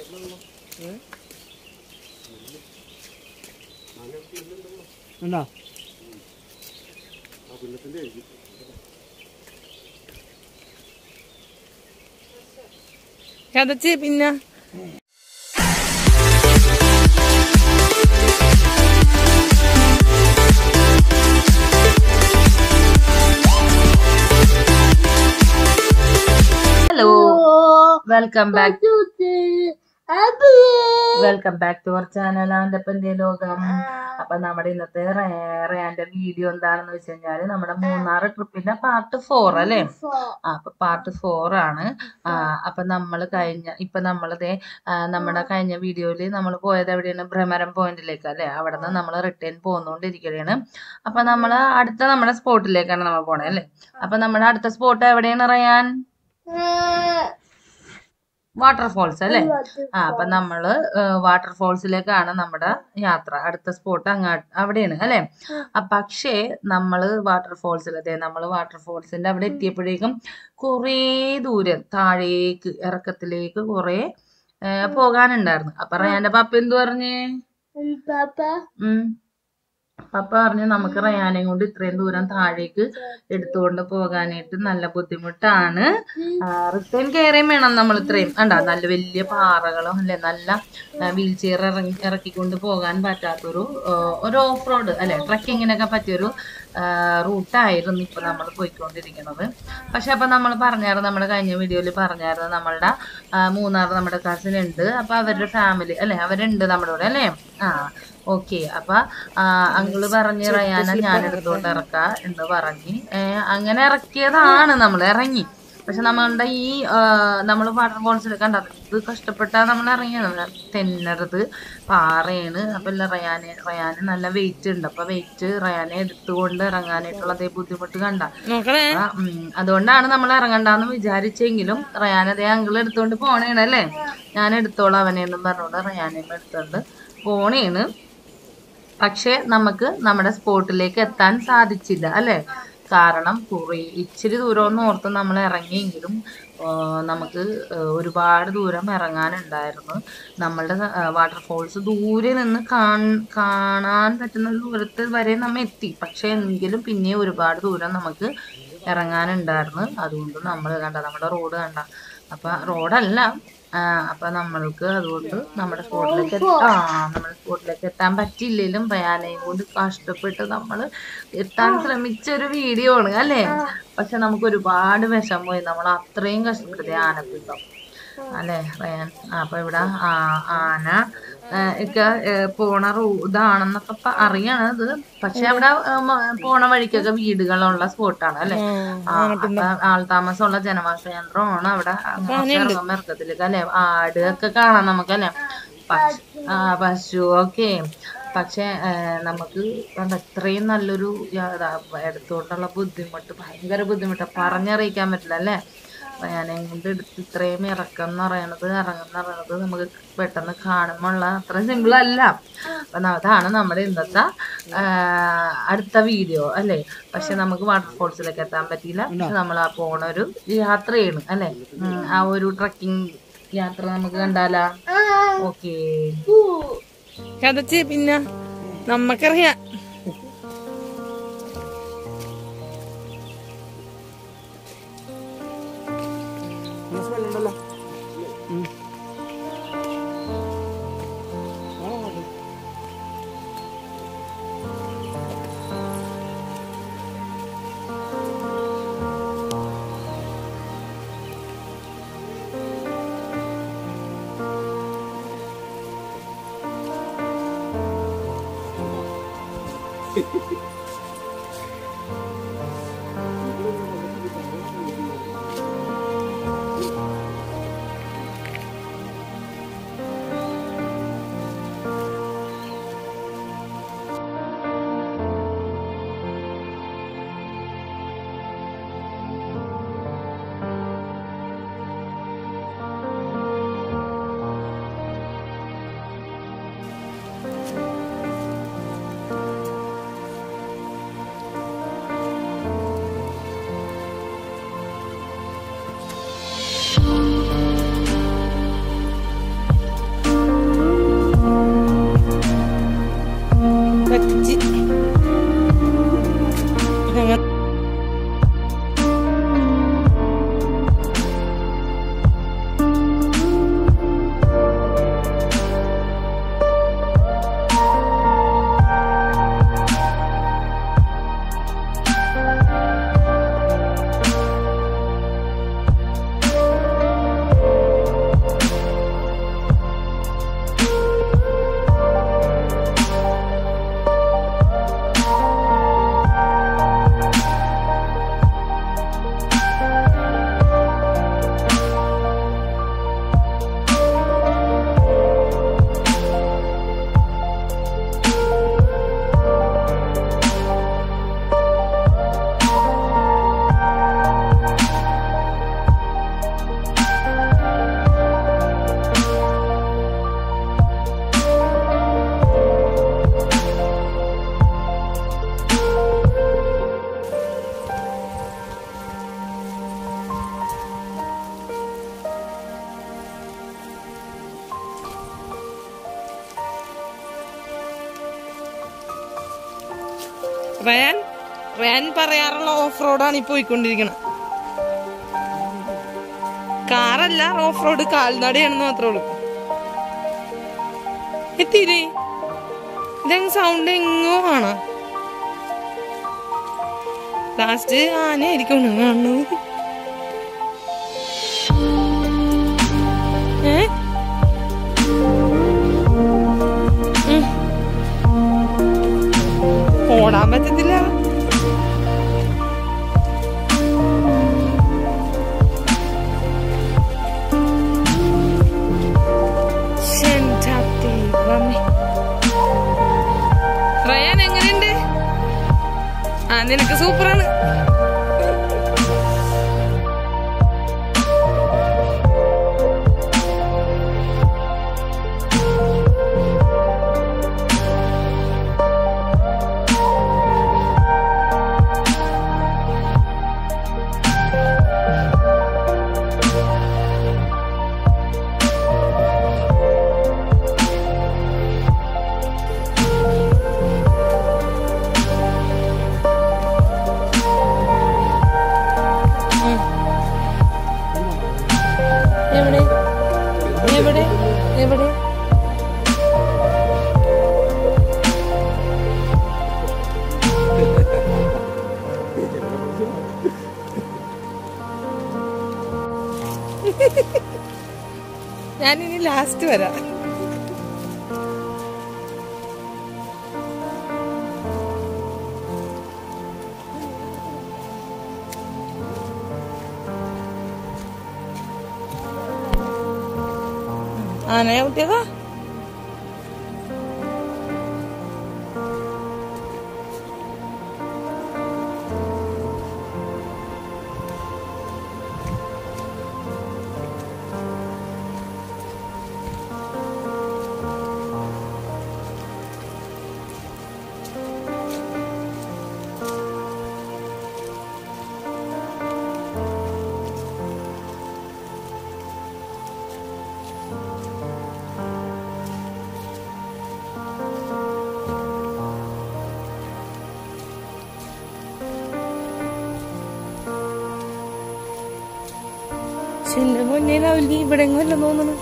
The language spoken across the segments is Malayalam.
ഉണ്ടോ കഥച്ച് പിന്നെ hello welcome back welcome back to our channel ആൻഡപ്പന്റെ ലോകം അപ്പൊ നമ്മുടെ ഇന്നത്തെ റേന്റെ വീഡിയോ എന്താണെന്ന് വെച്ച് കഴിഞ്ഞാല് നമ്മുടെ മൂന്നാറ് ട്രിപ്പിന്റെ പാർട്ട് ഫോർ അല്ലേ ആ അപ്പൊ പാർട്ട് ഫോർ ആണ് ആ അപ്പൊ നമ്മൾ കഴിഞ്ഞ ഇപ്പൊ നമ്മളിതേ ആ, നമ്മുടെ കഴിഞ്ഞ വീഡിയോയില് നമ്മൾ പോയത് എവിടെയാണ് ഭ്രമരം പോയിന്റിലേക്ക് അല്ലെ അവിടെ നിന്ന് നമ്മൾ റിട്ടേൺ പോന്നുകൊണ്ടിരിക്കുകയാണ് അപ്പൊ നമ്മൾ അടുത്ത നമ്മുടെ സ്പോട്ടിലേക്കാണ് നമ്മൾ പോണേ അല്ലേ അപ്പൊ നമ്മുടെ അടുത്ത സ്പോട്ട് എവിടെയാണ് റയാൻ വാട്ടർഫോൾസ് അല്ലേ ആ അപ്പൊ നമ്മള് വാട്ടർഫോൾസിലേക്കാണ് നമ്മുടെ യാത്ര അടുത്ത സ്പോട്ട് അങ്ങാട്ട് അവിടെയാണ് അല്ലെ ആ പക്ഷേ നമ്മള് വാട്ടർഫോൾസിൽ അതെ നമ്മള് വാട്ടർഫോൾസിന്റെ അവിടെ എത്തിയപ്പോഴേക്കും കുറേ ദൂരം താഴേക്ക് ഇറക്കത്തിലേക്ക് കുറേ ഏ, പോകാനുണ്ടായിരുന്നു അപ്പൊ റയാന്റെ പപ്പ എന്തു പറഞ്ഞേ ഉം പപ്പ പറഞ്ഞു നമുക്ക് റയാനെയും കൊണ്ട് ഇത്രയും ദൂരം താഴേക്ക് എടുത്തുകൊണ്ട് പോകാനായിട്ട് നല്ല ബുദ്ധിമുട്ടാണ് റിട്ടേൺ കയറിയും വേണം നമ്മൾ ഇത്രയും കണ്ടാ നല്ല വലിയ പാറകളും അല്ലെ നല്ല വീൽ ചെയർ ഇറങ്ങി ഇറക്കിക്കൊണ്ട് പോകാൻ പറ്റാത്തൊരു ആ, ഒരു ഓഫ് റോഡ് അല്ലെ ട്രക്കിങ്ങിനൊക്കെ പറ്റിയൊരു റൂട്ടായിരുന്നു ഇപ്പൊ നമ്മൾ പോയിക്കൊണ്ടിരിക്കുന്നത് പക്ഷെ അപ്പൊ നമ്മൾ പറഞ്ഞായിരുന്നു നമ്മുടെ കഴിഞ്ഞ വീഡിയോയിൽ പറഞ്ഞായിരുന്നു നമ്മളുടെ ആ, മൂന്നാർ നമ്മുടെ കസിൻ ഉണ്ട് അപ്പൊ അവരുടെ ഫാമിലി അല്ലെ അവരുണ്ട് നമ്മുടെ കൂടെ അല്ലേ ആ ഓക്കെ അപ്പൊ അങ്കിള് പറഞ്ഞ് റയാന ഞാൻ എടുത്തോണ്ട് ഇറക്കാ എന്ന് പറഞ്ഞ് ഏ, അങ്ങനെ ഇറക്കിയതാണ് നമ്മൾ ഇറങ്ങി പക്ഷെ നമ്മളുടെ ഈ നമ്മൾ വാട്ടർഫോൾസിൽ കണ്ട ഇത് കഷ്ടപ്പെട്ടാ നമ്മൾ ഇറങ്ങിയത് തെന്നരുത് പാറയാണ് അപ്പൊ ഇല്ല റയാന് റയാന് നല്ല വെയിറ്റ് ഉണ്ട് അപ്പൊ വെയിറ്റ് റയാനെ എടുത്തുകൊണ്ട് ഇറങ്ങാനായിട്ടുള്ള അതേ ബുദ്ധിമുട്ട് കണ്ട നോക്കണേ ആ, ഉം, അതുകൊണ്ടാണ് നമ്മൾ ഇറങ്ങണ്ടെന്ന് വിചാരിച്ചെങ്കിലും റയാൻ അതേ അങ്കിൾ എടുത്തോണ്ട് പോണേണ് അല്ലേ ഞാൻ എടുത്തോളാം അവനെ എന്നും പറഞ്ഞോണ്ട് റയാനെ എടുത്തോണ്ട് പോണേണ് പക്ഷെ നമുക്ക് നമ്മുടെ സ്പോട്ടിലേക്ക് എത്താൻ സാധിച്ചില്ല അല്ലെ കാരണം കുറേ ഇച്ചിരി ദൂരം ഒന്ന് ഓർത്ത് നമ്മൾ ഇറങ്ങിയെങ്കിലും ആ, നമുക്ക് ആ, ഒരുപാട് ദൂരം ഇറങ്ങാനുണ്ടായിരുന്നു നമ്മളുടെ വാട്ടർഫോൾസ് ദൂരെ നിന്ന് കാൺ- കാണാൻ പറ്റുന്ന ദൂരത്ത് വരെ നമ്മ എത്തി പക്ഷെ എങ്കിലും പിന്നെ ഒരുപാട് ദൂരം നമുക്ക് ഇറങ്ങാനുണ്ടായിരുന്നു അതുകൊണ്ട് നമ്മൾ കണ്ട നമ്മുടെ റോഡ് കണ്ട അപ്പൊ റോഡല്ല ആ, അപ്പൊ നമ്മൾക്ക് അതുകൊണ്ട് നമ്മുടെ സ്പോട്ടിലേക്ക് എത്താ നമ്മുടെ സ്പോട്ടിലേക്ക് എത്താൻ പറ്റിയില്ലെങ്കിലും റയാനെയും കൊണ്ട് കഷ്ടപ്പെട്ട് നമ്മൾ എത്താൻ ശ്രമിച്ച ഒരു വീഡിയോ ആണ് അല്ലേ പക്ഷെ നമുക്ക് ഒരുപാട് വിഷമം പോയി നമ്മൾ അത്രയും കഷ്ടപ്പെട്ടത് ആനപ്പിണ്ടം അല്ലേ റയാൻ ആ, അപ്പൊ ഇവിടെ ആ ആന ആ, ഒക്കെ ഏ, പോണ റൂ ഇതാണെന്നൊക്കെ പ- അറിയണത് പക്ഷെ അവിടെ ഏ, മ- പോണ വഴിക്കൊക്കെ വീടുകളുള്ള സ്പോട്ടാണ് അല്ലെ ആ, അപ്പൊ ആൾതാമസമുള്ള ജനവാസ കേന്ദ്രമാണ് അവിടെ ഇറങ്ങുമ്പോ ഇറക്കത്തിലേക്ക് അല്ലെ ആട് ഒക്കെ കാണാം നമുക്കല്ലേ പക്ഷ ആ പശു ഒക്കെ പക്ഷെ നമുക്ക് കണ്ട ഇത്രയും നല്ലൊരു യാ- ഇതാ, എടുത്തുകൊണ്ടുള്ള ബുദ്ധിമുട്ട് ഭയങ്കര ബുദ്ധിമുട്ട് പറഞ്ഞറിയിക്കാൻ പറ്റില്ല അല്ലേ ഞാനെയും കൊണ്ട് എടുത്ത് ഇത്രയും ഇറക്കം എന്ന് പറയണത് ഇറങ്ങും എന്ന് പറയണത് നമുക്ക് പെട്ടെന്ന് കാണുമ്പോഴുള്ള അത്ര സിമ്പിൾ അല്ല അപ്പൊ ന- അതാണ് നമ്മുടെ ഇന്നത്തെ ആ, അടുത്ത വീഡിയോ അല്ലേ പക്ഷെ നമുക്ക് വാട്ടർഫോൾസിലേക്ക് എത്താൻ പറ്റിയില്ല പക്ഷെ നമ്മൾ ആ പോണ ഒരു യാത്രയാണ് അല്ലേ ഉം, ആ ഒരു ട്രക്കിംഗ് യാത്ര നമുക്ക് കണ്ടാലാ ഓക്കേ കഥച്ച് പിന്നെ നമ്മക്കറിയാം റയാൻ റയാൻ പറയാറുള്ള ഓഫ് റോഡാണ് ഈ പോയിക്കൊണ്ടിരിക്കണത് കാറല്ല ഓഫ് റോഡ് കാൽനടയാണെന്ന് മാത്രമേ ഉള്ളൂ എത്തിയില്ലേ ഇതങ്ങ് സൗണ്ട് എങ്ങോ ആണ് ലാസ്റ്റ് ആനയായിരിക്കും കാണുന്നത് ഏ ഉം. ഓടാൻ പറ്റത്തില്ല ശ്ശെന്റെ ദൈവമേ. റയാൻ എങ്ങനെയുണ്ട് ആ നിനക്ക് സൂപ്പറാണ് എവിടെ എവിടെ എവിടെ ഞാനിനി ലാസ്റ്റ് വരാം ആനയെ കുട്ടിയതാ എന്റെ പൊന്നെ രാവിലെ ഇവിടെ എങ്ങല്ല തോന്നണു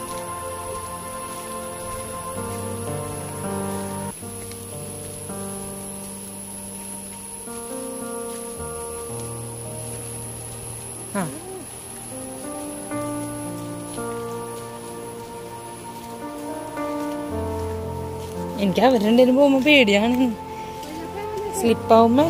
ആ എനിക്ക് അവർ രണ്ടുപേരും പോകുമ്പോ പേടിയാണ് സ്ലിപ്പാവുമ്പേ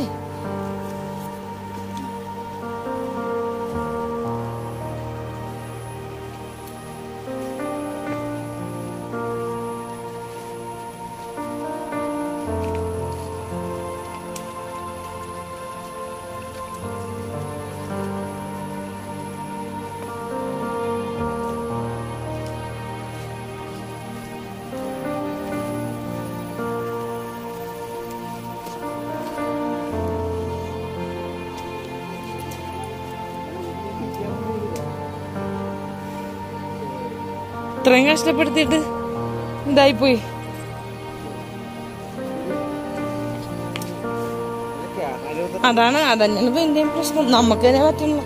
ഇത്രയും കഷ്ടപ്പെടുത്തിയിട്ട് ഇതായിപ്പോയി അതാണ് അതന്നെയാണ് ഇപ്പൊ എന്റെയും പ്രശ്നം നമുക്ക് തന്നെ പറ്റുന്നില്ല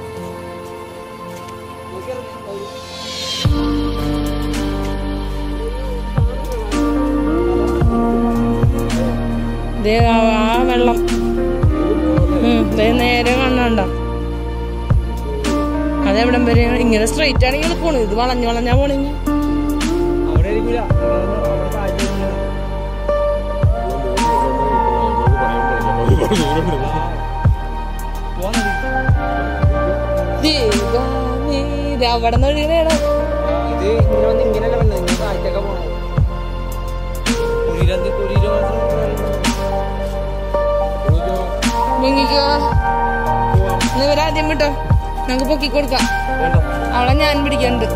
ദേ ആ ആ വെള്ളം ഉം, ദേ നേരെ കണ്ണണ്ട അതെവിടം വരെ ഇങ്ങനെ സ്ട്രെയിറ്റ് ആണെങ്കിൽ പോണു ഇത് വളഞ്ഞു വളഞ്ഞാ പോണെങ്കിൽ അവിടെ ഇരിക്കൂല അവിടെ താഴെ ഇരിക്കണം. പോവാൻ മതി. ദൈവമേ, ഇത് അവിടെ നിന്ന് ഒഴുകണേടാ ഇത് ഇങ്ങനെ വന്ന് ഇങ്ങനെയല്ല വന്നത് ഇങ്ങനെ താഴത്തേക്കാ പോണത് കുഴിയിലന്ത് കുഴിയില് മുങ്ങിക്കോ ഇന്ന് ഇവരാദ്യം വിട്ടോ നമുക്ക് പൊക്കി കൊടുക്കാം വേണ്ട അവളെ ഞാൻ പിടിക്കണ്ട്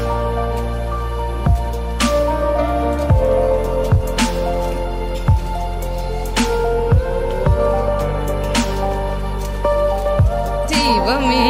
ദൈവമേ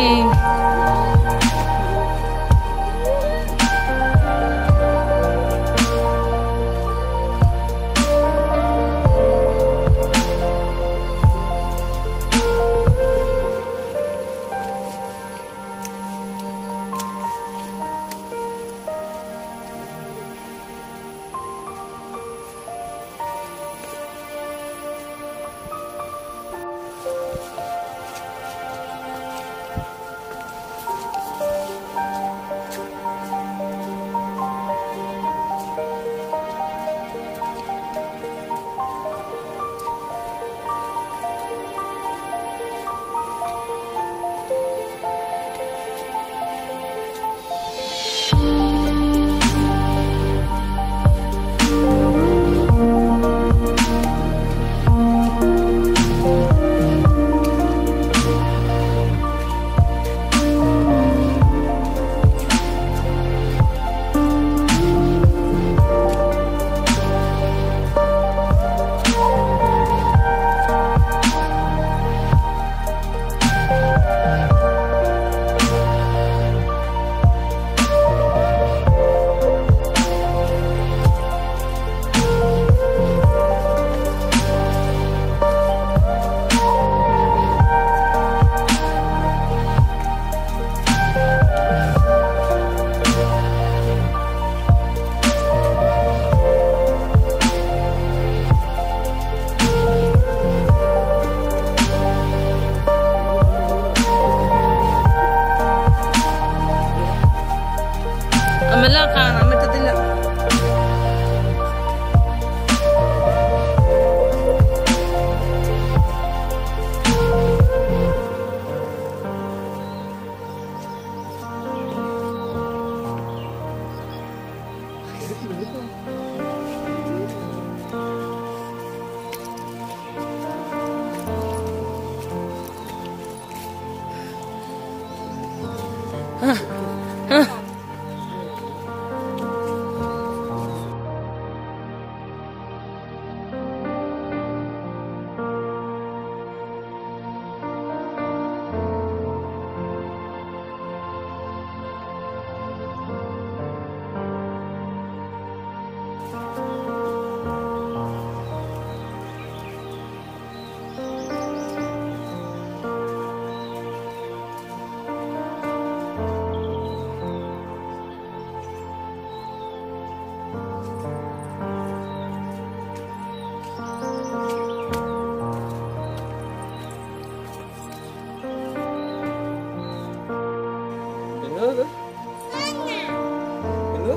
എന്നത് എന്നത്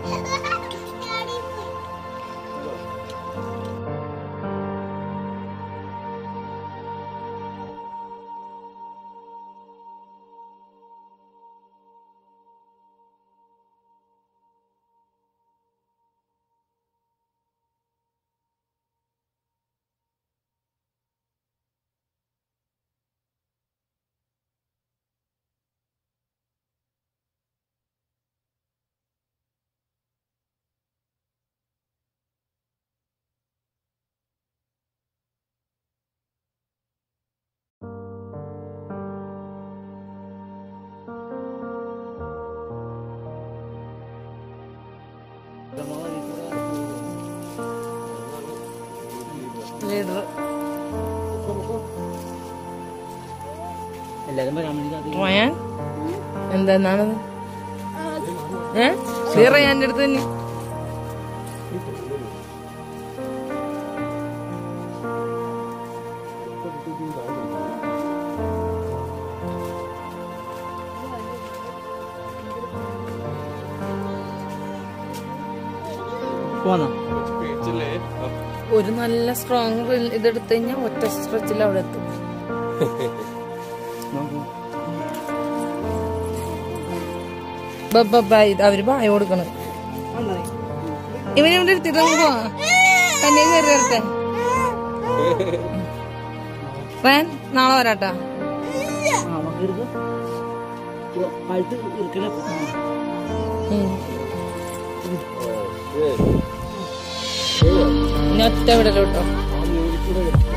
ലീഡർ എല്ലാരും വരാൻ വേണ്ടി കാത്തിരിക്കുന്നു. റയാൻ എന്താണത് ഏ ഈ റയാന്റെ അടുത്ത് തന്നെ പോന്നോ ഒരു നല്ല സ്ട്രോങ് ഇതെടുത്ത് കഴിഞ്ഞാൽ ഒറ്റ സ്ട്രെച്ചിൽ അവിടെ എത്തും നോക്കൂ ബ- ബ- ബ- ഇത് അവര് ബായ കൊടുക്കണം ഇവനെ ഇവിടെ എടുത്തിട്ട് നമുക്ക് പോവാ തന്നെ കയറി വരട്ടെ റയാൻ നാളെ വരാട്ടാ ആ നമുക്ക് ഇருக்கு കഴുത്ത് ഇരിക്കണേ ഉം. ഇനി ഒറ്റ വിടലോട്ടോ